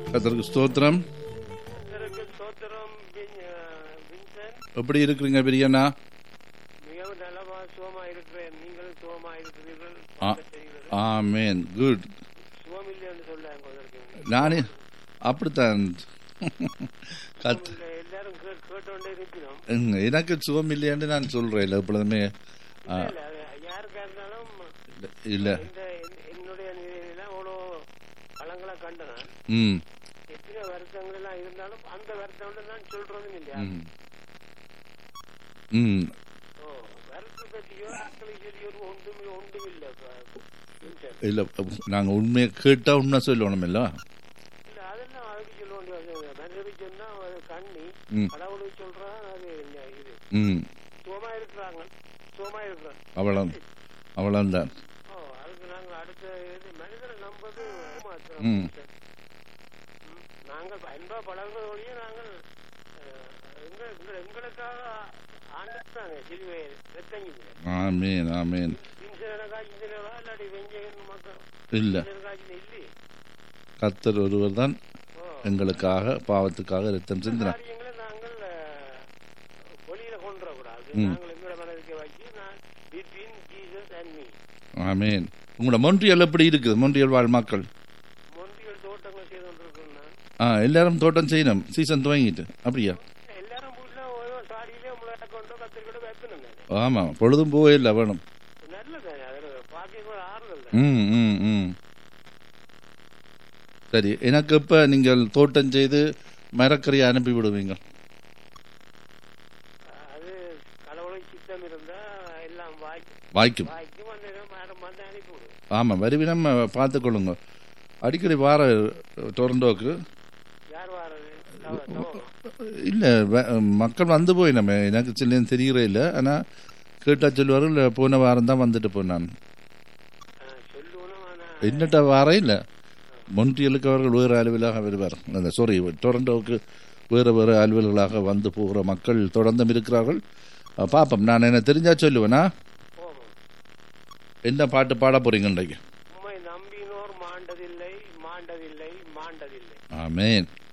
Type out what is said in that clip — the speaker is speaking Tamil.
கத்தருக்கு ஸ்தோத்திரம் கர்த்தருக்கு ஸ்தோத்திரம் வின்- அஹ், வின்சென்ட் எப்படி இருக்கிறீங்க பெரியண்ணா மிகவும் நலமா சுகமா இருக்கிறேன் நீங்களும் சுகமா இருக்கிறீர்கள் ஆ. செய்கிறீர்கள். ஆமேன் குட் சுகம் இல்லைன்னு சொல்லாங்க அதற்கு நானே அப்படித்தான் கத் இல்ல, எல்லாரும் கே- கேட்டோண்டே இருக்கிறோம் ம், எனக்கு சுகம் இல்லையான்னு நான் சொல்றேன் இல்லை எப்பொழுதுமே ஆ, இல்ல, அது யாருக்கா இருந்தாலும் இல்ல இந்த என்- என்னுடைய நிலையிலாம் அவ்வளோ பழங்களா கண்டன ம் எத்தனை வருத்தங்கள் எல்லாம் இருந்தாலும் அந்த வருத்தம் நான் சொல்றதும் இல்லையா ம் ம் ஓ வருத்தத்தை பற்றியோ ஆட்களை சொல்லியோ ஒன்றுமே ஒன்றும் இல்லை வின்சென்ட் இல்லை நாங்கள் உண்மையை கேட்டால் உண்மை சொல்லணும் இல்லை இல்ல அதெல்லாம் அதுக்கு சொல்ல வேண்டியது மனிதருக்கு சொன்னா அது கண்ணி ம் கடவுளுக்கு சொல்றான் அது என்ன இது ம் சுகமா இருக்கிறாங்க சுகமா இருக்கிறாங்க அவ்வளோ அவ்வளோதான் ஓ அதுக்கு நாங்க அடுத்த இது மனிதனை நம்பது ஏமாத்துறோம். ம். ம். நாங்கள் அன்பா பழகுறது வழியே நாங்கள் அஹ், எங்க எங்க- எங்களுக்காக ஆண்டுட்டாங்க சிலுவை ரத்தங்கி ஆமேன் ஆமேன் இன்சனக்கா இன்சனவா இல்லாட்டி வெஞ்சகன் மக்கள் இல்லை இன்சனக்காச்சு இல்லையே கத்தர் ஒருவர் தான் ஓ எங்களுக்காக பாவத்துக்காக ரத்தம் சிந்தினார் காரியங்களை நாங்கள் அஹ், வெளியில கொண்டு வரக்கூடாது ம். நாங்கள் எங்களோட மனதுக்கு வச்சு நான் between Jesus and me amen உங்களோட மொன்றியல் எப்படி இருக்குது மொன்றியல் வாழ் மக்கள் மொன்றியல் தோட்டங்கள் செய்து கொண்டிருக்கோம் நான் ஆ எல்லாரும் தோட்டம் செய்யணும் சீசன் துவங்கிட்டு அப்படியா எல்லாரும் வீட்டுல ஓரோ சாடியிலே முளைய கொண்டோ கத்திரிக்கொண்டோ வைக்கணும் தானே ஆமாம் பொழுதும் போவே இல்லை வேணும் நல்லதானே அது பாக்கியம் ஒரு ஆறுதல் தான் ம் ம் ம் சரி எனக்கு இப்போ நீங்கள் தோட்டம் செய்து மரக்கறியை அனுப்பி விடுவீங்க அது கடவுளுக்கு சித்தம் இருந்தா எல்லாம் வாய்க்கும் வாய்க்கும் வாய்க்கும் அந்த மரம் வந்து அனுப்பி விடும் ஆமாம் வருவினம் பார்த்துக்கொள்ளுங்க அடிக்கடி வார டொரண்டோக்கு யார் வாரது தவ- தவம். இல்லை மக்கள் வந்து போய் நம்ம எனக்கு சில்லேன்னு தெரியறே இல்லை ஆனால் கேட்டால் சொல்லுவார்கள் போன வாரம் தான் வந்துட்டு போனான் ஆ, சொல்லணும் ஆனா என்னட்ட வார இல்லை மொன்றியலுக்கு அவர்கள் வேறு அலுவலாக வருவார் அந்த சாரி டொரண்டோவுக்கு வேறு வேறு அலுவல்களாக வந்து போகிற மக்கள் தொடர்ந்தும் இருக்கிறார்கள் அஹ், பார்ப்போம் நான் என்ன தெரிஞ்சா சொல்லுவேனா போவோம் என்ன பாட்டு பாட போறீங்க இன்றைக்கு உம்மை நம்பினோர் மாண்டதில்லை மாண்டதில்லை மாண்டதில்லை ஆமேன்